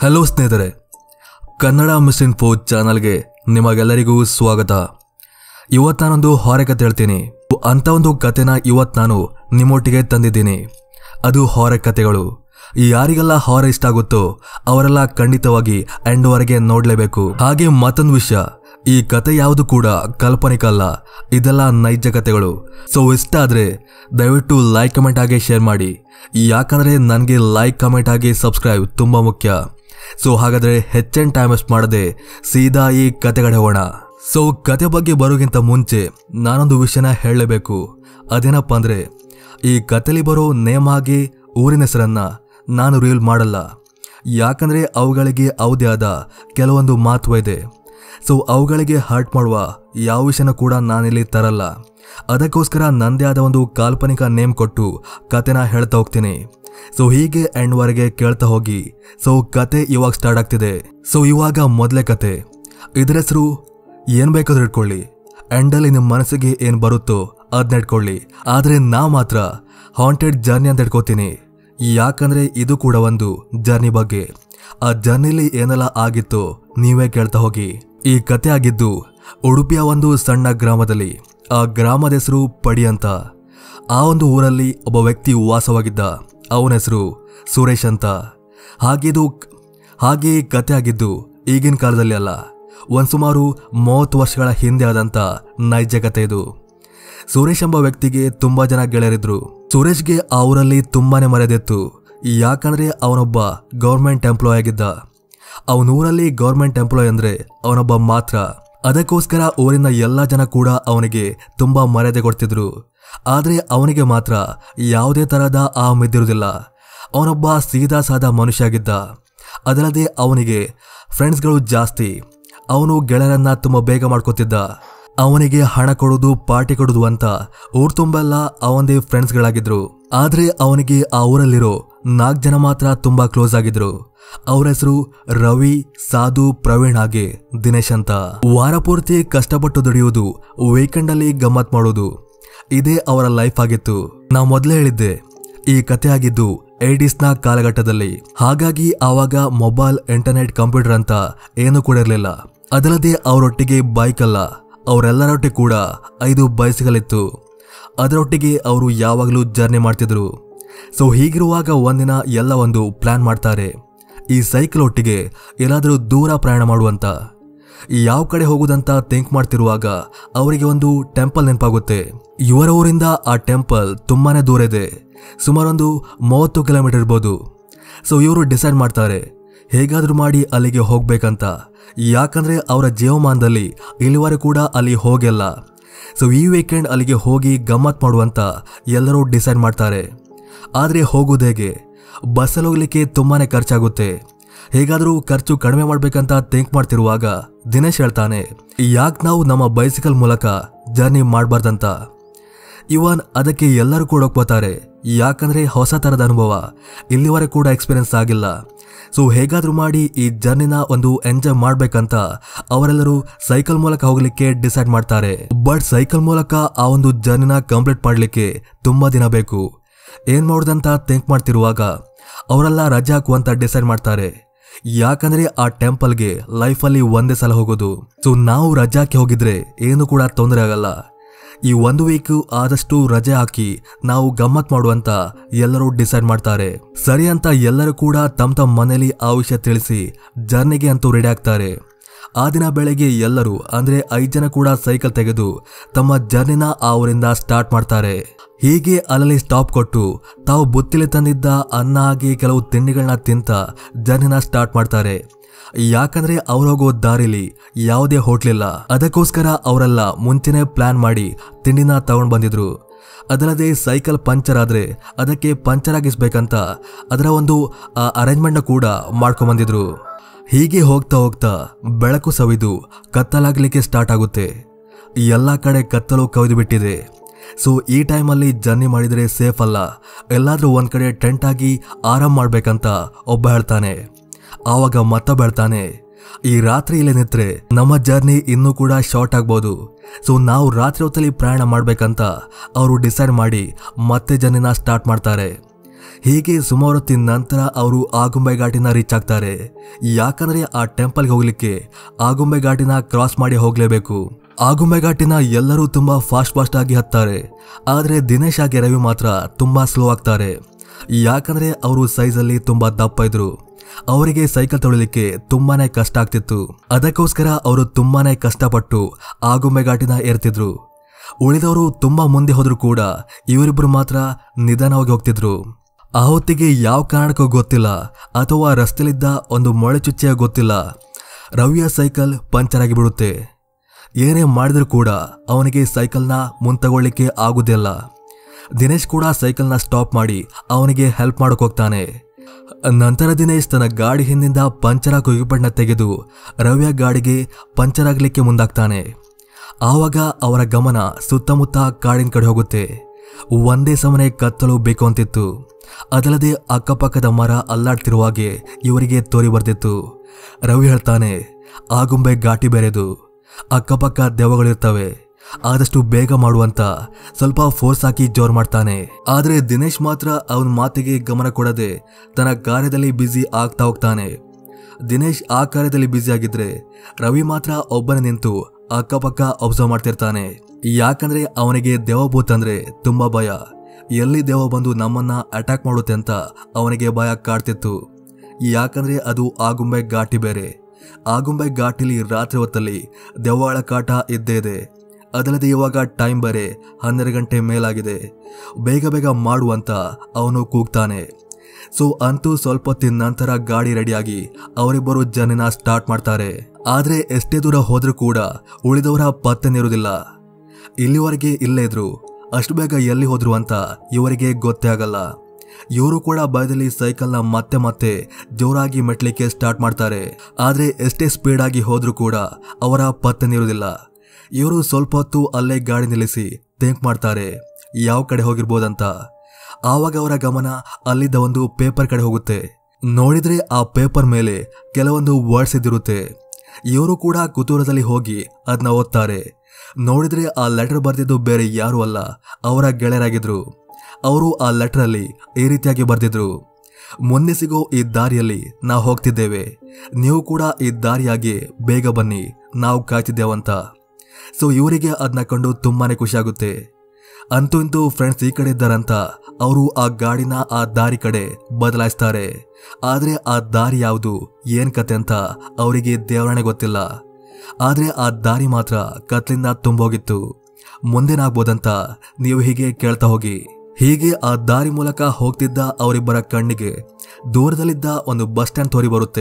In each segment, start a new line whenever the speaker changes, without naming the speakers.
hello ಸ್ನೇಹಿತರೆ Kannada miss info ಚಾನಲ್ಗೆ ನಿಮಗೆಲ್ಲರಿಗೂ ಸ್ವಾಗತ ಇವತ್ತು ನಾನೊಂದು ಹೊರೆ ಕತೆ ಹೇಳ್ತೀನಿ ಅಂತ ಒಂದು ಕತೆನ ಇವತ್ತು ನಾನು ನಿಮ್ಮೊಟ್ಟಿಗೆ ತಂದಿದ್ದೀನಿ ಅದು ಹೊರೆ ಕತೆಗಳು ಯಾರಿಗೆಲ್ಲ ಹೊರೆ ಇಷ್ಟ ಆಗುತ್ತೋ ಅವರೆಲ್ಲ ಖಂಡಿತವಾಗಿ ಎಂಡ್ವರೆಗೆ ನೋಡಲೇಬೇಕು ಹಾಗೆ ಮತ್ತೊಂದು ವಿಷಯ ಈ ಕತೆ ಯಾವುದು ಕೂಡ ಕಾಲ್ಪನಿಕ ಇದೆಲ್ಲ ನೈಜ ಕತೆಗಳು ಸೊ ಇಷ್ಟ ಆದ್ರೆ ದಯವಿಟ್ಟು ಲೈಕ್ ಕಮೆಂಟ್ ಆಗಿ ಶೇರ್ ಮಾಡಿ ಯಾಕಂದ್ರೆ ನನಗೆ ಲೈಕ್ ಕಮೆಂಟ್ ಆಗಿ ಸಬ್ಸ್ಕ್ರೈಬ್ ತುಂಬಾ ಮುಖ್ಯ ಸೊ ಹಾಗಾದ್ರೆ ಹೆಚ್ಚಿನ ಟೈಮ್ ವೇಸ್ಟ್ ಮಾಡದೆ ಸೀದಾ ಈ ಕತೆಗಡೆ ಹೋಗೋಣ ಸೊ ಕತೆ ಬಗ್ಗೆ ಬರೋಕ್ಕಿಂತ ಮುಂಚೆ ನಾನೊಂದು ವಿಷಯನ ಹೇಳಲೇಬೇಕು ಅದೇನಪ್ಪ ಅಂದ್ರೆ ಈ ಕತೆಲಿ ಬರೋ ನೇಮ್ ಆಗಿ ಊರಿನ ಹೆಸರನ್ನ ನಾನು ರೀಲ್ ಮಾಡಲ್ಲ ಯಾಕಂದ್ರೆ ಅವುಗಳಿಗೆ ಅವದೇ ಆದ ಕೆಲವೊಂದು ಮಹತ್ವ ಇದೆ ಸೊ ಅವುಗಳಿಗೆ ಹರ್ಟ್ ಮಾಡುವ ಯಾವ ವಿಷಯನ ಕೂಡ ನಾನಿಲ್ಲಿ ತರಲ್ಲ ಅದಕ್ಕೋಸ್ಕರ ನಂದೇ ಆದ ಒಂದು ಕಾಲ್ಪನಿಕ ನೇಮ್ ಕೊಟ್ಟು ಕತೆನ ಹೇಳ್ತಾ ಹೋಗ್ತೀನಿ ಸೊ ಹೀಗೆ ಎಂಡ್ವರೆಗೆ ಕೇಳ್ತಾ ಹೋಗಿ ಸೊ ಕತೆ ಇವಾಗ ಸ್ಟಾರ್ಟ್ ಆಗ್ತಿದೆ ಸೊ ಇವಾಗ ಮೊದಲೇ ಕತೆ ಇದ್ರ ಹೆಸರು ಏನ್ ಬೇಕಾದ್ರೂ ಇಟ್ಕೊಳ್ಳಿ ಎಂಡಲ್ಲಿ ನಿಮ್ಮ ಮನಸ್ಸಿಗೆ ಏನ್ ಬರುತ್ತೋ ಅದನ್ನ ಇಟ್ಕೊಳ್ಳಿ ಆದ್ರೆ ನಾ ಮಾತ್ರ ಹಾಂಟೆಡ್ ಜರ್ನಿ ಅಂತ ಇಟ್ಕೋತೀನಿ ಯಾಕಂದ್ರೆ ಇದು ಕೂಡ ಒಂದು ಜರ್ನಿ ಬಗ್ಗೆ ಆ ಜರ್ನಿಲಿ ಏನೆಲ್ಲ ಆಗಿತ್ತು ನೀವೇ ಕೇಳ್ತಾ ಹೋಗಿ ಈ ಕತೆ ಆಗಿದ್ದು ಉಡುಪಿಯ ಒಂದು ಸಣ್ಣ ಗ್ರಾಮದಲ್ಲಿ ಆ ಗ್ರಾಮದ ಹೆಸರು ಪಡಿ ಅಂತ ಆ ಒಂದು ಊರಲ್ಲಿ ಒಬ್ಬ ವ್ಯಕ್ತಿ ವಾಸವಾಗಿದ್ದ ಅವನ ಹೆಸರು ಸುರೇಶ್ ಅಂತ ಹಾಗಿದು ಹಾಗೆ ಈ ಕತೆ ಆಗಿದ್ದು ಈಗಿನ ಕಾಲದಲ್ಲಿ ಅಲ್ಲ ಒಂದ್ ಸುಮಾರು ಮೂವತ್ತು ವರ್ಷಗಳ ಹಿಂದೆ ಆದಂತ ನೈಜ ಕತೆ ಇದು ಸುರೇಶ್ ಎಂಬ ವ್ಯಕ್ತಿಗೆ ತುಂಬಾ ಜನ ಗೆಳೆಯರಿದ್ರು ಸುರೇಶ್ಗೆ ಆ ಊರಲ್ಲಿ ತುಂಬಾನೇ ಮರ್ಯಾದೆತ್ತು ಯಾಕಂದ್ರೆ ಅವನೊಬ್ಬ ಗೌರ್ಮೆಂಟ್ ಎಂಪ್ಲಾಯ್ ಆಗಿದ್ದ ಅವನ ಊರಲ್ಲಿ ಗೌರ್ಮೆಂಟ್ ಎಂಪ್ಲಾಯ್ ಅಂದ್ರೆ ಅವನೊಬ್ಬ ಮಾತ್ರ ಅದಕ್ಕೋಸ್ಕರ ಊರಿನ ಎಲ್ಲ ಜನ ಕೂಡ ಅವನಿಗೆ ತುಂಬಾ ಮರ್ಯಾದೆ ಕೊಡ್ತಿದ್ರು ಆದ್ರೆ ಅವನಿಗೆ ಮಾತ್ರ ಯಾವುದೇ ತರಹದ ಆ ಮಿದ್ದಿರುವುದಿಲ್ಲ ಅವನೊಬ್ಬ ಸೀದಾ ಸಾದಾ ಮನುಷ್ಯ ಆಗಿದ್ದ ಅದಲ್ಲದೆ ಅವನಿಗೆ ಫ್ರೆಂಡ್ಸ್ಗಳು ಜಾಸ್ತಿ ಅವನು ಗೆಳೆಯರನ್ನ ತುಂಬಾ ಬೇಗ ಮಾಡ್ಕೋತಿದ್ದ ಅವನಿಗೆ ಹಣ ಕೊಡೋದು ಪಾರ್ಟಿ ಕೊಡೋದು ಅಂತ ಊರ್ ತುಂಬೆಲ್ಲ ಅವನದೇ ಫ್ರೆಂಡ್ಸ್ಗಳಾಗಿದ್ರು ಆದ್ರೆ ಅವನಿಗೆ ಆ ಊರಲ್ಲಿರೋ ನಾಲ್ಕು ಜನ ಮಾತ್ರ ತುಂಬಾ ಕ್ಲೋಸ್ ಆಗಿದ್ರು ಅವ್ರ ಹೆಸರು ರವಿ ಸಾಧು ಪ್ರವೀಣ್ ಹಾಗೆ ದಿನೇಶ್ ಅಂತ ವಾರ ಪೂರ್ತಿ ಕಷ್ಟಪಟ್ಟು ದುಡಿಯುವುದು ವೀಕೆಂಡ್ ಅಲ್ಲಿ ಗಮ್ಮತ್ ಮಾಡೋದು ಇದೇ ಅವರ ಲೈಫ್ ಆಗಿತ್ತು ನಾ ಮೊದಲೇ ಹೇಳಿದ್ದೆ ಈ ಕತೆ ಆಗಿದ್ದು ಏಡಿಸ್ನ ಕಾಲಘಟ್ಟದಲ್ಲಿ ಹಾಗಾಗಿ ಆವಾಗ ಮೊಬೈಲ್ ಇಂಟರ್ನೆಟ್ ಕಂಪ್ಯೂಟರ್ ಅಂತ ಏನು ಕೂಡ ಇರಲಿಲ್ಲ ಅದಲ್ಲದೆ ಅವರೊಟ್ಟಿಗೆ ಬೈಕ್ ಅಲ್ಲ ಅವರೆಲ್ಲರೊಟ್ಟಿಗೆ ಕೂಡ ಐದು ಬೈಸಿಕಲ್ ಇತ್ತು ಅದರೊಟ್ಟಿಗೆ ಅವರು ಯಾವಾಗಲೂ ಜರ್ನಿ ಮಾಡ್ತಿದ್ರು ಸೊ ಹೀಗಿರುವಾಗ ಒಂದಿನ ಎಲ್ಲ ಒಂದು ಪ್ಲಾನ್ ಮಾಡ್ತಾರೆ ಈ ಸೈಕಲ್ ಒಟ್ಟಿಗೆ ಎಲ್ಲಾದರೂ ದೂರ ಪ್ರಯಾಣ ಮಾಡುವಂತ ಯಾವ ಕಡೆ ಹೋಗುದಂತ ಥಿಂಕ್ ಮಾಡ್ತಿರುವಾಗ ಅವರಿಗೆ ಒಂದು ಟೆಂಪಲ್ ನೆನಪಾಗುತ್ತೆ ಇವರ ಊರಿಂದ ಆ ಟೆಂಪಲ್ ತುಂಬಾನೇ ದೂರ ಇದೆ ಸುಮಾರೊಂದು ಮೂವತ್ತು ಕಿಲೋಮೀಟರ್ ಇರ್ಬೋದು ಸೊ ಇವರು ಡಿಸೈಡ್ ಮಾಡ್ತಾರೆ ಹೇಗಾದ್ರೂ ಮಾಡಿ ಅಲ್ಲಿಗೆ ಹೋಗ್ಬೇಕಂತ ಯಾಕಂದ್ರೆ ಅವರ ಜೀವಮಾನದಲ್ಲಿ ಇಲ್ಲಿವರೆಗೂ ಕೂಡ ಅಲ್ಲಿ ಹೋಗಿಲ್ಲ ಸೊ ಈ ವೀಕೆಂಡ್ ಅಲ್ಲಿಗೆ ಹೋಗಿ ಗಮ್ಮತ್ ಮಾಡುವಂತ ಎಲ್ಲರೂ ಡಿಸೈಡ್ ಮಾಡ್ತಾರೆ ಆದ್ರೆ ಹೋಗೋದು ಹೇಗೆ ಬಸ್ಸಲ್ಲಿ ಹೋಗ್ಲಿಕ್ಕೆ ತುಂಬಾನೇ ಖರ್ಚಾಗುತ್ತೆ ಹೇಗಾದ್ರೂ ಖರ್ಚು ಕಡಿಮೆ ಮಾಡ್ಬೇಕಂತ ಥಿಂಕ್ ಮಾಡ್ತಿರುವಾಗ ದಿನೇಶ್ ಹೇಳ್ತಾನೆ ಯಾಕೆ ನಾವು ನಮ್ಮ ಬೈಸಿಕಲ್ ಮೂಲಕ ಜರ್ನಿ ಮಾಡಬಾರ್ದಂತ ಇವನ್ ಅದಕ್ಕೆ ಎಲ್ಲರೂ ಕೂಡ ಒಪ್ಕೋತಾರೆ ಯಾಕಂದ್ರೆ ಹೊಸ ತರದ ಅನುಭವ ಇಲ್ಲಿವರೆಗೆ ಕೂಡ ಎಕ್ಸ್ಪೀರಿಯನ್ಸ್ ಆಗಿಲ್ಲ ಸೊ ಹೇಗಾದ್ರೂ ಮಾಡಿ ಈ ಜರ್ನಿನ ಒಂದು ಎಂಜಾಯ್ ಮಾಡ್ಬೇಕಂತ ಅವರೆಲ್ಲರೂ ಸೈಕಲ್ ಮೂಲಕ ಹೋಗ್ಲಿಕ್ಕೆ ಡಿಸೈಡ್ ಮಾಡ್ತಾರೆ ಬಟ್ ಸೈಕಲ್ ಮೂಲಕ ಆ ಒಂದು ಜರ್ನಿನ ಕಂಪ್ಲೀಟ್ ಮಾಡ್ಲಿಕ್ಕೆ ತುಂಬಾ ದಿನ ಬೇಕು ಏನ್ ಮಾಡೋದಂತ ಥಿಂಕ್ ಮಾಡ್ತಿರುವಾಗ ಅವರೆಲ್ಲ ರಜೆ ಹಾಕುವಂತ ಡಿಸೈಡ್ ಮಾಡ್ತಾರೆ ಯಾಕಂದ್ರೆ ಆ ಟೆಂಪಲ್ಗೆ ಲೈಫಲ್ಲಿ ಒಂದೇ ಸಲ ಹೋಗೋದು ಸೊ ನಾವು ರಜೆ ಹಾಕಿ ಹೋಗಿದ್ರೆ ಏನು ಕೂಡ ತೊಂದರೆ ಆಗಲ್ಲ ಈ ಒಂದು ವೀಕ್ ಆದಷ್ಟು ರಜೆ ಹಾಕಿ ನಾವು ಗಮ್ಮತ್ ಮಾಡುವಂತ ಎಲ್ಲರೂ ಡಿಸೈಡ್ ಮಾಡ್ತಾರೆ ಸರಿ ಅಂತ ಎಲ್ಲರೂ ಕೂಡ ತಮ್ಮ ತಮ್ಮ ಮನೇಲಿ ಆ ವಿಷಯ ತಿಳಿಸಿ ಜರ್ನಿಗೆ ಅಂತೂ ರೆಡಿ ಆಗ್ತಾರೆ ಆ ದಿನ ಬೆಳಗ್ಗೆ ಎಲ್ಲರೂ ಅಂದ್ರೆ ಐದು ಜನ ಕೂಡ ಸೈಕಲ್ ತೆಗೆದು ತಮ್ಮ ಜರ್ನಿನ ಆ ಊರಿಂದ ಸ್ಟಾರ್ಟ್ ಮಾಡ್ತಾರೆ ಹೀಗೆ ಅಲ್ಲಲ್ಲಿ ಸ್ಟಾಪ್ ಕೊಟ್ಟು ತಾವು ಬುತ್ತಿಲಿ ತಂದಿದ್ದ ಅನ್ನ ಆಗಿ ಕೆಲವು ತಿಂಡಿಗಳನ್ನ ತಿಂತ ಜರ್ನಿನ ಸ್ಟಾರ್ಟ್ ಮಾಡ್ತಾರೆ ಯಾಕಂದ್ರೆ ಹೋಗೋ ದಾರಿಲಿ ಯಾವುದೇ ಹೋಟ್ಲಿಲ್ಲ ಅದಕ್ಕೋಸ್ಕರ ಅವರೆಲ್ಲ ಮುಂಚೆನೆ ಪ್ಲಾನ್ ಮಾಡಿ ತಿಂಡಿನ ತಗೊಂಡ್ ಬಂದಿದ್ರು ಅದಲ್ಲದೆ ಸೈಕಲ್ ಪಂಚರ್ ಆದ್ರೆ ಅದಕ್ಕೆ ಪಂಚರ್ ಆಗಿಸ್ಬೇಕಂತ ಅದರ ಒಂದು ಅರೇಂಜ್ಮೆಂಟ್ನ ಕೂಡ ಮಾಡ್ಕೊಂಬಂದಿದ್ರು ಹೀಗೆ ಹೋಗ್ತಾ ಹೋಗ್ತಾ ಬೆಳಕು ಸವಿದು ಕತ್ತಲಾಗ್ಲಿಕ್ಕೆ ಸ್ಟಾರ್ಟ್ ಆಗುತ್ತೆ ಎಲ್ಲ ಕಡೆ ಕತ್ತಲು ಕವಿದು ಬಿಟ್ಟಿದೆ ಸೊ ಈ ಟೈಮಲ್ಲಿ ಜರ್ನಿ ಮಾಡಿದರೆ ಸೇಫ್ ಅಲ್ಲ ಎಲ್ಲಾದ್ರೂ ಒಂದ್ ಕಡೆ ಟೆಂಟ್ ಆಗಿ ಆರಾಮ್ ಮಾಡ್ಬೇಕಂತ ಒಬ್ಬ ಹೇಳ್ತಾನೆ ಆವಾಗ ಮತ್ತೊಬ್ಬ ಹೇಳ್ತಾನೆ ಈ ರಾತ್ರಿ ಇಲ್ಲೇ ನಿಂತ್ರೆ ನಮ್ಮ ಜರ್ನಿ ಇನ್ನೂ ಕೂಡ ಶಾರ್ಟ್ ಆಗ್ಬೋದು ಸೊ ನಾವು ರಾತ್ರಿ ಹೊತ್ತಲ್ಲಿ ಪ್ರಯಾಣ ಮಾಡ್ಬೇಕಂತ ಅವರು ಡಿಸೈಡ್ ಮಾಡಿ ಮತ್ತೆ ಜರ್ನಿನ ಸ್ಟಾರ್ಟ್ ಮಾಡ್ತಾರೆ ಹೀಗೆ ಸುಮಾರು ಹೊತ್ತಿನ ನಂತರ ಅವರು ಆಗುಂಬೆ ಘಾಟಿನ ರೀಚ್ ಆಗ್ತಾರೆ ಯಾಕಂದ್ರೆ ಆ ಟೆಂಪಲ್ಗೆ ಹೋಗ್ಲಿಕ್ಕೆ ಆಗುಂಬೆ ಘಾಟಿನ ಕ್ರಾಸ್ ಮಾಡಿ ಹೋಗ್ಲೇಬೇಕು ಆಗುಂಬೆ ಘಾಟಿನ ಎಲ್ಲರೂ ತುಂಬಾ ಫಾಸ್ಟ್ ಫಾಸ್ಟ್ ಆಗಿ ಹತ್ತಾರೆ ಆದ್ರೆ ದಿನೇಶ್ ಆಗಿ ರವಿ ಮಾತ್ರ ತುಂಬಾ ಸ್ಲೋ ಆಗ್ತಾರೆ ಯಾಕಂದ್ರೆ ಅವರು ಸೈಜಲ್ಲಿ ತುಂಬಾ ದಪ್ಪ ಇದ್ರು ಅವರಿಗೆ ಸೈಕಲ್ ತೊಳಿಲಿಕ್ಕೆ ತುಂಬಾನೇ ಕಷ್ಟ ಆಗ್ತಿತ್ತು ಅದಕ್ಕೋಸ್ಕರ ಅವರು ತುಂಬಾನೇ ಕಷ್ಟಪಟ್ಟು ಆಗುಂಬೆ ಘಾಟಿನ ಏರ್ತಿದ್ರು ಉಳಿದವರು ತುಂಬಾ ಮುಂದೆ ಹೋದ್ರು ಕೂಡ ಇವರಿಬ್ರು ಮಾತ್ರ ನಿಧಾನವಾಗಿ ಹೋಗ್ತಿದ್ರು ಆ ಹೊತ್ತಿಗೆ ಯಾವ ಕಾರಣಕ್ಕೂ ಗೊತ್ತಿಲ್ಲ ಅಥವಾ ರಸ್ತೆಲಿದ್ದ ಒಂದು ಮೊಳೆ ಚುಚ್ಚೆಯ ಗೊತ್ತಿಲ್ಲ ರವಿಯ ಸೈಕಲ್ ಪಂಚರ್ ಆಗಿ ಬಿಡುತ್ತೆ ಏನೇ ಮಾಡಿದ್ರೂ ಕೂಡ ಅವನಿಗೆ ಸೈಕಲ್ನ ಮುಂತಗೊಳ್ಳಿಕ್ಕೆ ಆಗುದಿಲ್ಲ ದಿನೇಶ್ ಕೂಡ ಸೈಕಲ್ನ ಸ್ಟಾಪ್ ಮಾಡಿ ಅವನಿಗೆ ಹೆಲ್ಪ್ ಮಾಡೋಕೆ ಹೋಗ್ತಾನೆ ನಂತರ ದಿನೇಶ್ ತನ್ನ ಗಾಡಿ ಹಿಂದಿಂದ ಪಂಚರ್ ಆಗೋ ಯುಗಪಣ್ಣ ತೆಗೆದು ರವಿಯ ಗಾಡಿಗೆ ಪಂಚರ್ ಆಗಲಿಕ್ಕೆ ಮುಂದಾಗ್ತಾನೆ ಆವಾಗ ಅವರ ಗಮನ ಸುತ್ತಮುತ್ತ ಕಾಡಿನ ಕಡೆ ಹೋಗುತ್ತೆ ಒಂದೇ ಸಮನೆ ಕತ್ತಲು ಬೇಕು ಅಂತಿತ್ತು ಅದಲ್ಲದೆ ಅಕ್ಕಪಕ್ಕದ ಮರ ಅಲ್ಲಾಡ್ತಿರುವಾಗೆ ಇವರಿಗೆ ತೋರಿ ಬರ್ತಿತ್ತು ರವಿ ಹೇಳ್ತಾನೆ ಆಗುಂಬೆ ಘಾಟಿ ಬೇರೆದು ಅಕ್ಕಪಕ್ಕ ದೆವ್ವಗಳಿರ್ತವೆ ಆದಷ್ಟು ಬೇಗ ಮಾಡುವಂತ ಸ್ವಲ್ಪ ಫೋರ್ಸ್ ಹಾಕಿ ಜೋರ್ ಮಾಡ್ತಾನೆ ಆದ್ರೆ ದಿನೇಶ್ ಮಾತ್ರ ಅವನ ಮಾತಿಗೆ ಗಮನ ಕೊಡದೆ ತನ್ನ ಕಾರ್ಯದಲ್ಲಿ ಬ್ಯುಸಿ ಆಗ್ತಾ ಹೋಗ್ತಾನೆ ದಿನೇಶ್ ಆ ಕಾರ್ಯದಲ್ಲಿ ಬ್ಯುಸಿ ಆಗಿದ್ರೆ ರವಿ ಮಾತ್ರ ಒಬ್ಬನೇ ನಿಂತು ಅಕ್ಕಪಕ್ಕ ಅಬ್ಸರ್ವ್ ಮಾಡ್ತಿರ್ತಾನೆ ಯಾಕಂದ್ರೆ ಅವನಿಗೆ ದೇವಭೂತ್ ಅಂದ್ರೆ ತುಂಬಾ ಭಯ ಎಲ್ಲಿ ದೇವ ಬಂದು ನಮ್ಮನ್ನ ಅಟ್ಯಾಕ್ ಮಾಡುತ್ತೆ ಅಂತ ಅವನಿಗೆ ಭಯ ಕಾಡ್ತಿತ್ತು ಯಾಕಂದ್ರೆ ಅದು ಆಗುಂಬೆ ಘಾಟಿ ಬೇರೆ ಆಗುಂಬೆ ಘಾಟಿಲಿ ರಾತ್ರಿ ಹೊತ್ತಲ್ಲಿ ದೆವ್ವಾಳ ಕಾಟ ಇದ್ದೇ ಇದೆ ಅದಲ್ಲದೆ ಇವಾಗ ಟೈಮ್ ಬೇರೆ ಹನ್ನೆರಡು ಗಂಟೆ ಮೇಲಾಗಿದೆ ಬೇಗ ಬೇಗ ಮಾಡುವಂತ ಅವನು ಕೂಗ್ತಾನೆ ಸೊ ಅಂತೂ ಸ್ವಲ್ಪ ಹೊತ್ತಿನ ನಂತರ ಗಾಡಿ ರೆಡಿಯಾಗಿ ಅವರಿಬ್ಬರು ಜರ್ನಿನ ಸ್ಟಾರ್ಟ್ ಮಾಡ್ತಾರೆ ಆದ್ರೆ ಎಷ್ಟೇ ದೂರ ಹೋದ್ರೂ ಕೂಡ ಉಳಿದವರ ಪತ್ತೆನಿರುವುದಿಲ್ಲ ಇಲ್ಲಿವರೆಗೆ ಇಲ್ಲೇ ಇದ್ರು ಅಷ್ಟು ಬೇಗ ಎಲ್ಲಿ ಹೋದ್ರು ಅಂತ ಇವರಿಗೆ ಗೊತ್ತೇ ಆಗಲ್ಲ ಇವರು ಕೂಡ ಭಯದಲ್ಲಿ ಸೈಕಲ್ನ ಮತ್ತೆ ಮತ್ತೆ ಜೋರಾಗಿ ಮೆಟ್ಲಿಕ್ಕೆ ಸ್ಟಾರ್ಟ್ ಮಾಡ್ತಾರೆ ಆದ್ರೆ ಎಷ್ಟೇ ಸ್ಪೀಡ್ ಆಗಿ ಹೋದ್ರೂ ಕೂಡ ಅವರ ಪತ್ತೆನಿರುವುದಿಲ್ಲ ಇವರು ಸ್ವಲ್ಪ ಹೊತ್ತು ಅಲ್ಲೇ ಗಾಡಿ ನಿಲ್ಲಿಸಿ ಥಿಂಕ್ ಮಾಡ್ತಾರೆ ಯಾವ ಕಡೆ ಹೋಗಿರ್ಬೋದಂತ ಆವಾಗ ಅವರ ಗಮನ ಅಲ್ಲಿದ್ದ ಒಂದು ಪೇಪರ್ ಕಡೆ ಹೋಗುತ್ತೆ ನೋಡಿದ್ರೆ ಆ ಪೇಪರ್ ಮೇಲೆ ಕೆಲವೊಂದು ವರ್ಡ್ಸ್ ಇದ್ದಿರುತ್ತೆ ಇವರು ಕೂಡ ಕುತೂಹಲದಲ್ಲಿ ಹೋಗಿ ಅದನ್ನ ಓದ್ತಾರೆ ನೋಡಿದ್ರೆ ಆ ಲೆಟರ್ ಬರೆದಿದ್ದು ಬೇರೆ ಯಾರು ಅಲ್ಲ ಅವರ ಗೆಳೆಯರಾಗಿದ್ರು ಅವರು ಆ ಲೆಟರಲ್ಲಿ ಈ ರೀತಿಯಾಗಿ ಬರೆದಿದ್ರು ಮುಂದೆ ಸಿಗೋ ಈ ದಾರಿಯಲ್ಲಿ ನಾವು ಹೋಗ್ತಿದ್ದೇವೆ ನೀವು ಕೂಡ ಈ ದಾರಿಯಾಗಿ ಬೇಗ ಬನ್ನಿ ನಾವು ಕಾಯ್ತಿದ್ದೇವಂತ ಸೊ ಇವರಿಗೆ ಅದನ್ನ ಕಂಡು ತುಂಬಾನೇ ಖುಷಿಯಾಗುತ್ತೆ ಅಂತೂ ಇಂತೂ ಫ್ರೆಂಡ್ಸ್ ಈ ಕಡೆ ಇದ್ದಾರಂತ ಅವರು ಆ ಗಾಡಿನ ಆ ದಾರಿ ಕಡೆ ಬದಲಾಯಿಸ್ತಾರೆ ಆದ್ರೆ ಆ ದಾರಿ ಯಾವುದು ಏನ್ ಕತೆ ಅಂತ ಅವರಿಗೆ ದೇವರಣೆ ಗೊತ್ತಿಲ್ಲ ಆದ್ರೆ ಆ ದಾರಿ ಮಾತ್ರ ಕತ್ಲಿಂದ ತುಂಬೋಗಿತ್ತು ಮುಂದೇನಾಗ್ಬೋದಂತ ನೀವು ಹೀಗೆ ಕೇಳ್ತಾ ಹೋಗಿ ಹೀಗೆ ಆ ದಾರಿ ಮೂಲಕ ಹೋಗ್ತಿದ್ದ ಅವರಿಬ್ಬರ ಕಣ್ಣಿಗೆ ದೂರದಲ್ಲಿದ್ದ ಒಂದು ಬಸ್ ಸ್ಟ್ಯಾಂಡ್ ತೋರಿ ಬರುತ್ತೆ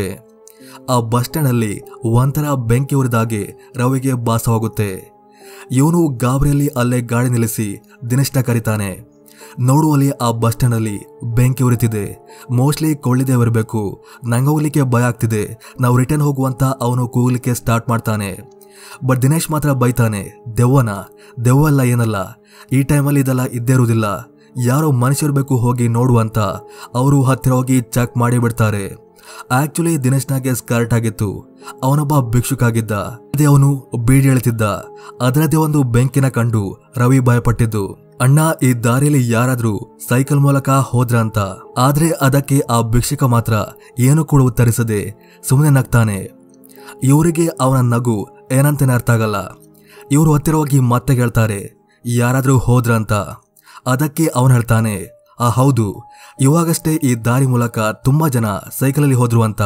ಆ ಬಸ್ ಸ್ಟ್ಯಾಂಡ್ ಅಲ್ಲಿ ಒಂಥರ ಬೆಂಕಿ ಉರಿದಾಗೆ ರವಿಗೆ ಭಾಸವಾಗುತ್ತೆ ಇವನು ಗಾಬರಿಯಲ್ಲಿ ಅಲ್ಲೇ ಗಾಡಿ ನಿಲ್ಲಿಸಿ ದಿನೇಶ್ನ ಕರೀತಾನೆ ನೋಡುವಲ್ಲಿ ಆ ಬಸ್ ಸ್ಟ್ಯಾಂಡ್ ಅಲ್ಲಿ ಬೆಂಕಿ ಉರಿತಿದೆ ಮೋಸ್ಟ್ಲಿ ಕೊಳ್ಳಿದೇವಿರಬೇಕು ನಂಗೆ ಹೋಗ್ಲಿಕ್ಕೆ ಭಯ ಆಗ್ತಿದೆ ನಾವು ರಿಟರ್ನ್ ಹೋಗುವಂತ ಅವನು ಕೂಗ್ಲಿಕ್ಕೆ ಸ್ಟಾರ್ಟ್ ಮಾಡ್ತಾನೆ ಬಟ್ ದಿನೇಶ್ ಮಾತ್ರ ಬೈತಾನೆ ದೆವ್ವನ ದೆವ್ವಲ್ಲ ಏನಲ್ಲ ಈ ಟೈಮಲ್ಲಿ ಇದೆಲ್ಲ ಇದ್ದೇ ಇರುವುದಿಲ್ಲ ಯಾರೋ ಮನುಷ್ಯರು ಬೇಕು ಹೋಗಿ ನೋಡುವಂತ ಅವರು ಹತ್ತಿರ ಹೋಗಿ ಚೆಕ್ ಮಾಡಿ ಬಿಡ್ತಾರೆ ಆಕ್ಚುಲಿ ದಿನೇಶ್ನಾಗೆ ಸ್ಕರ್ಟ್ ಆಗಿತ್ತು ಅವನೊಬ್ಬ ಭಿಕ್ಷುಕಾಗಿದ್ದ ಅದೇ ಅವನು ಬೀಡಿ ಎಳಿತಿದ್ದ ಅದರದೇ ಒಂದು ಬೆಂಕಿನ ಕಂಡು ರವಿ ಭಯಪಟ್ಟಿದ್ದು ಅಣ್ಣ ಈ ದಾರಿಯಲ್ಲಿ ಯಾರಾದ್ರೂ ಸೈಕಲ್ ಮೂಲಕ ಹೋದ್ರ ಅಂತ ಆದ್ರೆ ಅದಕ್ಕೆ ಆ ಭಿಕ್ಷುಕ ಮಾತ್ರ ಏನು ಕೂಡ ಉತ್ತರಿಸದೆ ಸುಮ್ಮನೆ ನಗ್ತಾನೆ ಇವರಿಗೆ ಅವನ ನಗು ಏನಂತಾನೆ ಅರ್ಥ ಆಗಲ್ಲ ಇವರು ಹತ್ತಿರ ಹೋಗಿ ಮತ್ತೆ ಹೇಳ್ತಾರೆ ಯಾರಾದ್ರೂ ಹೋದ್ರ ಅಂತ ಅದಕ್ಕೆ ಅವನು ಹೇಳ್ತಾನೆ ಆ ಹೌದು ಇವಾಗಷ್ಟೇ ಈ ದಾರಿ ಮೂಲಕ ತುಂಬಾ ಜನ ಸೈಕಲಲ್ಲಿ ಹೋದ್ರು ಅಂತ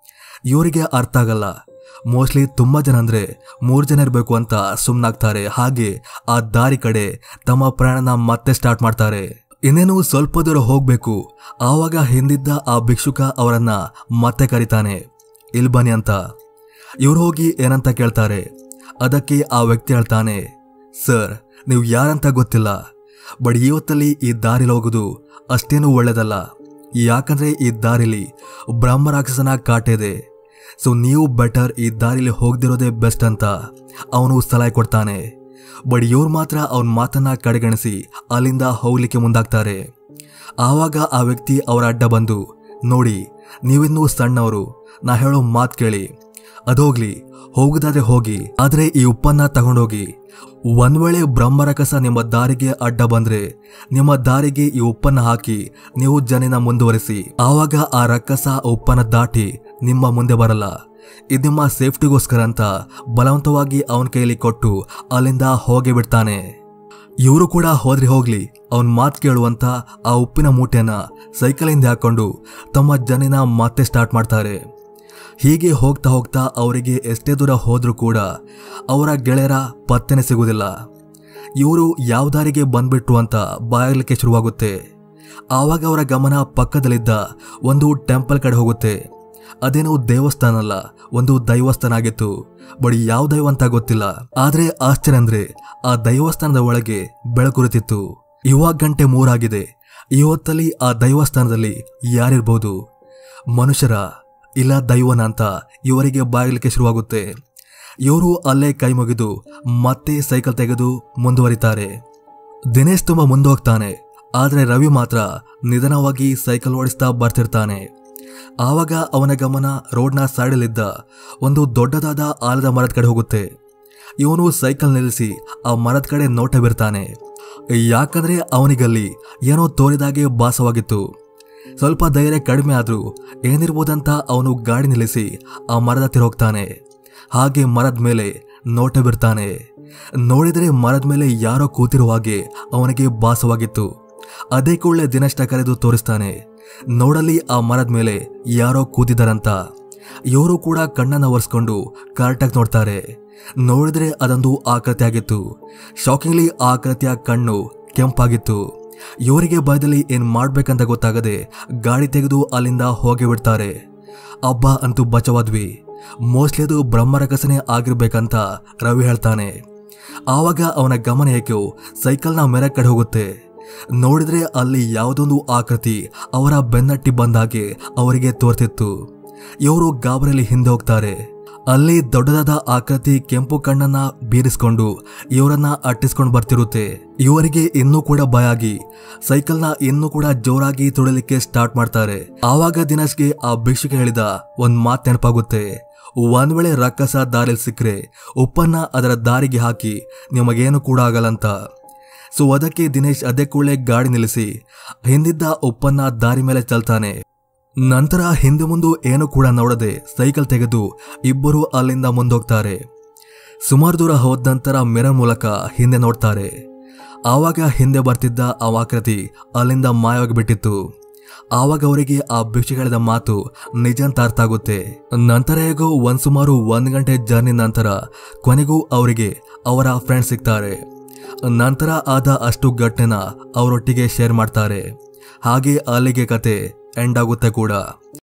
ಇವರಿಗೆ ಅರ್ಥ ಆಗಲ್ಲ ಮೋಸ್ಟ್ಲಿ ತುಂಬಾ ಜನ ಅಂದ್ರೆ ಮೂರು ಜನ ಇರಬೇಕು ಅಂತ ಸುಮ್ಮನಾಗ್ತಾರೆ ಹಾಗೆ ಆ ದಾರಿ ಕಡೆ ತಮ್ಮ ಪ್ರಯಾಣನ ಮತ್ತೆ ಸ್ಟಾರ್ಟ್ ಮಾಡ್ತಾರೆ ಇನ್ನೇನು ಸ್ವಲ್ಪ ದೂರ ಹೋಗ್ಬೇಕು ಆವಾಗ ಹಿಂದಿದ್ದ ಆ ಭಿಕ್ಷುಕ ಅವರನ್ನ ಮತ್ತೆ ಕರೀತಾನೆ ಇಲ್ ಬನ್ನಿ ಅಂತ ಇವ್ರು ಹೋಗಿ ಏನಂತ ಕೇಳ್ತಾರೆ ಅದಕ್ಕೆ ಆ ವ್ಯಕ್ತಿ ಹೇಳ್ತಾನೆ ಸರ್ ನೀವು ಯಾರಂತ ಗೊತ್ತಿಲ್ಲ ಬಟ್ ಇವತ್ತಲ್ಲಿ ಈ ದಾರಿಲಿ ಹೋಗೋದು ಅಷ್ಟೇನು ಒಳ್ಳೇದಲ್ಲ ಯಾಕಂದ್ರೆ ಈ ದಾರಿಲಿ ಬ್ರಹ್ಮ ರಾಕ್ಷಸನ ಕಾಟ ಇದೆ ಸೊ ನೀವು ಬೆಟರ್ ಈ ದಾರಿಲಿ ಹೋಗ್ದಿರೋದೇ ಬೆಸ್ಟ್ ಅಂತ ಅವನು ಸಲಹೆ ಕೊಡ್ತಾನೆ ಬಟ್ ಇವ್ರು ಮಾತ್ರ ಅವನ ಮಾತನ್ನ ಕಡೆಗಣಿಸಿ ಅಲ್ಲಿಂದ ಹೋಗ್ಲಿಕ್ಕೆ ಮುಂದಾಗ್ತಾರೆ ಆವಾಗ ಆ ವ್ಯಕ್ತಿ ಅವರ ಅಡ್ಡ ಬಂದು ನೋಡಿ ನೀವಿನ್ನೂ ಸಣ್ಣವರು ನಾ ಹೇಳೋ ಮಾತು ಕೇಳಿ ಅದೋಗ್ಲಿ ಹೋಗುದಾದ್ರೆ ಹೋಗಿ ಆದ್ರೆ ಈ ಉಪ್ಪನ್ನ ತಗೊಂಡೋಗಿ ಒಂದ್ ವೇಳೆ ಬ್ರಹ್ಮರಕಸ ನಿಮ್ಮ ದಾರಿಗೆ ಅಡ್ಡ ಬಂದ್ರೆ ನಿಮ್ಮ ದಾರಿಗೆ ಈ ಉಪ್ಪನ್ನ ಹಾಕಿ ನೀವು ಜನಿನ ಮುಂದುವರಿಸಿ ಆವಾಗ ಆ ರಕ್ಕಸ ಉಪ್ಪನ್ನ ದಾಟಿ ನಿಮ್ಮ ಮುಂದೆ ಬರಲ್ಲ ಇದು ನಿಮ್ಮ ಸೇಫ್ಟಿಗೋಸ್ಕರ ಅಂತ ಬಲವಂತವಾಗಿ ಅವನ ಕೈಯಲ್ಲಿ ಕೊಟ್ಟು ಅಲ್ಲಿಂದ ಹೋಗಿ ಬಿಡ್ತಾನೆ ಇವರು ಕೂಡ ಹೋದ್ರಿ ಹೋಗ್ಲಿ ಅವನ್ ಮಾತು ಕೇಳುವಂತ ಆ ಉಪ್ಪಿನ ಮೂಟೆನ ಸೈಕಲಿಂದ ಹಾಕೊಂಡು ತಮ್ಮ ಜನಿನ ಮತ್ತೆ ಸ್ಟಾರ್ಟ್ ಮಾಡ್ತಾರೆ ಹೀಗೆ ಹೋಗ್ತಾ ಹೋಗ್ತಾ ಅವರಿಗೆ ಎಷ್ಟೇ ದೂರ ಹೋದ್ರೂ ಕೂಡ ಅವರ ಗೆಳೆಯರ ಪತ್ತೆನೆ ಸಿಗುವುದಿಲ್ಲ ಇವರು ಯಾವ ದಾರಿಗೆ ಬಂದ್ಬಿಟ್ರು ಅಂತ ಬಾಯರ್ಲಿಕ್ಕೆ ಶುರುವಾಗುತ್ತೆ ಆವಾಗ ಅವರ ಗಮನ ಪಕ್ಕದಲ್ಲಿದ್ದ ಒಂದು ಟೆಂಪಲ್ ಕಡೆ ಹೋಗುತ್ತೆ ಅದೇನೋ ದೇವಸ್ಥಾನ ಅಲ್ಲ ಒಂದು ದೈವಸ್ಥಾನ ಆಗಿತ್ತು ಬಟ್ ಯಾವ ದೈವ ಅಂತ ಗೊತ್ತಿಲ್ಲ ಆದ್ರೆ ಆಶ್ಚರ್ಯ ಅಂದ್ರೆ ಆ ದೈವಸ್ಥಾನದ ಒಳಗೆ ಬೆಳಕುರಿತಿತ್ತು ಇವಾಗ ಗಂಟೆ ಮೂರಾಗಿದೆ ಈ ಹೊತ್ತಲ್ಲಿ ಆ ದೈವಸ್ಥಾನದಲ್ಲಿ ಯಾರಿರ್ಬೋದು ಮನುಷ್ಯರ ಇಲ್ಲ ದೈವನ ಅಂತ ಇವರಿಗೆ ಬಾಗಲಿಕ್ಕೆ ಶುರುವಾಗುತ್ತೆ ಇವರು ಅಲ್ಲೇ ಕೈ ಮುಗಿದು ಮತ್ತೆ ಸೈಕಲ್ ತೆಗೆದು ಮುಂದುವರಿತಾರೆ ದಿನೇಶ್ ತುಂಬಾ ಮುಂದೋಗ್ತಾನೆ ಆದ್ರೆ ರವಿ ಮಾತ್ರ ನಿಧಾನವಾಗಿ ಸೈಕಲ್ ಓಡಿಸ್ತಾ ಬರ್ತಿರ್ತಾನೆ ಆವಾಗ ಅವನ ಗಮನ ರೋಡ್ನ ಸೈಡಲ್ಲಿದ್ದ ಒಂದು ದೊಡ್ಡದಾದ ಆಲದ ಮರದ ಕಡೆ ಹೋಗುತ್ತೆ ಇವನು ಸೈಕಲ್ ನಿಲ್ಲಿಸಿ ಆ ಮರದ ಕಡೆ ನೋಟ ಬಿರ್ತಾನೆ ಯಾಕಂದ್ರೆ ಅವನಿಗಲ್ಲಿ ಏನೋ ತೋರಿದಾಗೆ ಭಾಸವಾಗಿತ್ತು ಸ್ವಲ್ಪ ಧೈರ್ಯ ಕಡಿಮೆ ಆದ್ರೂ ಏನಿರ್ಬೋದಂತ ಅವನು ಗಾಡಿ ನಿಲ್ಲಿಸಿ ಆ ಮರದ ಹತ್ತಿರ ಹೋಗ್ತಾನೆ ಹಾಗೆ ಮರದ ಮೇಲೆ ನೋಟ ಬಿರ್ತಾನೆ ನೋಡಿದ್ರೆ ಮರದ ಮೇಲೆ ಯಾರೋ ಕೂತಿರುವ ಹಾಗೆ ಅವನಿಗೆ ಭಾಸವಾಗಿತ್ತು ಅದೇ ಕೂಡಲೇ ದಿನೇಶ್ನ ಕರೆದು ತೋರಿಸ್ತಾನೆ ನೋಡಲಿ ಆ ಮರದ ಮೇಲೆ ಯಾರೋ ಕೂತಿದ್ದಾರಂತ ಇವರು ಕೂಡ ಕಣ್ಣನ್ನ ಒರೆಸ್ಕೊಂಡು ಕರೆಕ್ಟಾಗಿ ನೋಡ್ತಾರೆ ನೋಡಿದ್ರೆ ಅದೊಂದು ಆಕೃತಿ ಆಗಿತ್ತು ಶಾಕಿಂಗ್ಲಿ ಆ ಆಕೃತಿಯ ಕಣ್ಣು ಕೆಂಪಾಗಿತ್ತು ಇವರಿಗೆ ಭಯದಲ್ಲಿ ಏನ್ ಮಾಡ್ಬೇಕಂತ ಗೊತ್ತಾಗದೆ ಗಾಡಿ ತೆಗೆದು ಅಲ್ಲಿಂದ ಹೋಗಿ ಬಿಡ್ತಾರೆ ಅಬ್ಬ ಅಂತೂ ಬಚವಾದ್ವಿ ಮೋಸ್ಟ್ಲಿ ಅದು ಬ್ರಹ್ಮರಕಸನೆ ಆಗಿರ್ಬೇಕಂತ ರವಿ ಹೇಳ್ತಾನೆ ಆವಾಗ ಅವನ ಗಮನ ಏಕೆಯೋ ಸೈಕಲ್ನ ಮೆರ ಕಡೆ ಹೋಗುತ್ತೆ ನೋಡಿದ್ರೆ ಅಲ್ಲಿ ಯಾವುದೊಂದು ಆಕೃತಿ ಅವರ ಬೆನ್ನಟ್ಟಿ ಬಂದಾಗೆ ಅವರಿಗೆ ತೋರ್ತಿತ್ತು ಇವರು ಗಾಬರಿಯಲ್ಲಿ ಹಿಂದೆ ಹೋಗ್ತಾರೆ ಅಲ್ಲಿ ದೊಡ್ಡದಾದ ಆಕೃತಿ ಕೆಂಪು ಕಣ್ಣನ್ನ ಬೀರಿಸ್ಕೊಂಡು ಇವರನ್ನ ಅಟ್ಟಿಸ್ಕೊಂಡು ಬರ್ತಿರುತ್ತೆ ಇವರಿಗೆ ಇನ್ನೂ ಕೂಡ ಭಯ ಆಗಿ ಸೈಕಲ್ನ ಇನ್ನೂ ಕೂಡ ಜೋರಾಗಿ ತುಳಿಲಿಕ್ಕೆ ಸ್ಟಾರ್ಟ್ ಮಾಡ್ತಾರೆ ಆವಾಗ ದಿನೇಶ್ಗೆ ಆ ಭಿಕ್ಷುಕ ಹೇಳಿದ ಒಂದ್ ಮಾತ್ ನೆನಪಾಗುತ್ತೆ ಒಂದ್ ವೇಳೆ ರಕ್ಕಸ ದಾರಿಲಿ ಸಿಕ್ಕರೆ ಉಪ್ಪನ್ನ ಅದರ ದಾರಿಗೆ ಹಾಕಿ ನಿಮಗೇನು ಕೂಡ ಆಗಲ್ಲಂತ ಸೊ ಅದಕ್ಕೆ ದಿನೇಶ್ ಅದೇ ಕೂಡಲೇ ಗಾಡಿ ನಿಲ್ಲಿಸಿ ಹಿಂದಿದ್ದ ಉಪ್ಪನ್ನ ದಾರಿ ಮೇಲೆ ಚಲ್ತಾನೆ ನಂತರ ಹಿಂದೆ ಮುಂದೆ ಏನು ಕೂಡ ನೋಡದೆ ಸೈಕಲ್ ತೆಗೆದು ಇಬ್ಬರು ಅಲ್ಲಿಂದ ಮುಂದೋಗ್ತಾರೆ ಸುಮಾರು ದೂರ ಹೋದ ನಂತರ ಮಿರರ್ ಮೂಲಕ ಹಿಂದೆ ನೋಡ್ತಾರೆ ಆವಾಗ ಹಿಂದೆ ಬರ್ತಿದ್ದ ಆ ಆಕೃತಿ ಅಲ್ಲಿಂದ ಮಾಯವಾಗಿ ಬಿಟ್ಟಿತ್ತು ಆವಾಗ ಅವರಿಗೆ ಆ ಭಿಕ್ಷೆಗಳಿದ ಮಾತು ನಿಜ ಅಂತ ಅರ್ಥ ಆಗುತ್ತೆ ನಂತರ ಹೇಗೋ ಒಂದ್ ಸುಮಾರು ಒಂದ್ ಗಂಟೆ ಜರ್ನಿ ನಂತರ ಕೊನೆಗೂ ಅವರಿಗೆ ಅವರ ಫ್ರೆಂಡ್ ಸಿಗ್ತಾರೆ ನಂತರ ಆದ ಅಷ್ಟು ಘಟನೆನ ಅವರೊಟ್ಟಿಗೆ ಶೇರ್ ಮಾಡ್ತಾರೆ ಹಾಗೆ ಅಲ್ಲಿಗೆ ಕತೆ ಎಂಡ್ ಆಗುತ್ತೆ ಕೂಡ